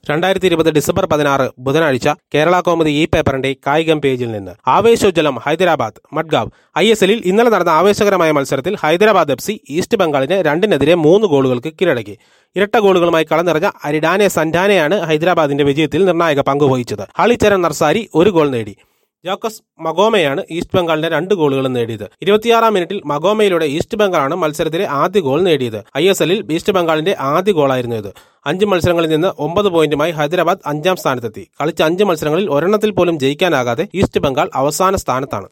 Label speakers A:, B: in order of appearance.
A: രണ്ടായിരത്തി ഇരുപത് ഡിസംബർ പതിനാറ് ബുധനാഴ്ച കേരള കോമഡി ഈ പേപ്പറിന്റെ കായികം പേജിൽ നിന്ന് ആവേശോജ്വലം ഹൈദരാബാദ് മഡ്ഗാവ് ഐ എസ് എല്ലിൽ ഇന്നലെ നടന്ന ആവേശകരമായ മത്സരത്തിൽ ഹൈദരാബാദ് എഫ് സി ഈസ്റ്റ് ബംഗാളിനെ രണ്ടിനെതിരെ മൂന്ന് ഗോളുകൾക്ക് കീഴടക്കി ഇരട്ട ഗോളുകളുമായി കളനിറഞ്ഞ അരിഡാനെ സന്റാനെയാണ് ഹൈദരാബാദിന്റെ വിജയത്തിൽ നിർണായക പങ്കുവഹിച്ചത് ഹളിച്ചരൻ നർസാരി ഒരു ഗോൾ നേടി ജോക്കസ് മഗോമയാണ് ഈസ്റ്റ് ബംഗാളിന്റെ രണ്ട് ഗോളുകളും നേടിയത് ഇരുപത്തിയാറാം മിനിറ്റിൽ മഗോമയിലൂടെ ഈസ്റ്റ് ബംഗാളാണ് മത്സരത്തിലെ ആദ്യ ഗോൾ നേടിയത് ഐ എസ് എല്ലിൽ ഈസ്റ്റ് ബംഗാളിന്റെ ആദ്യ ഗോളായിരുന്നു ഇത് അഞ്ച് മത്സരങ്ങളിൽ നിന്ന് ഒമ്പത് പോയിന്റുമായി ഹൈദരാബാദ് അഞ്ചാം സ്ഥാനത്തെത്തി കളിച്ച അഞ്ച് മത്സരങ്ങളിൽ ഒരെണ്ണത്തിൽ പോലും ജയിക്കാനാകാതെ ഈസ്റ്റ് ബംഗാൾ അവസാന സ്ഥാനത്താണ്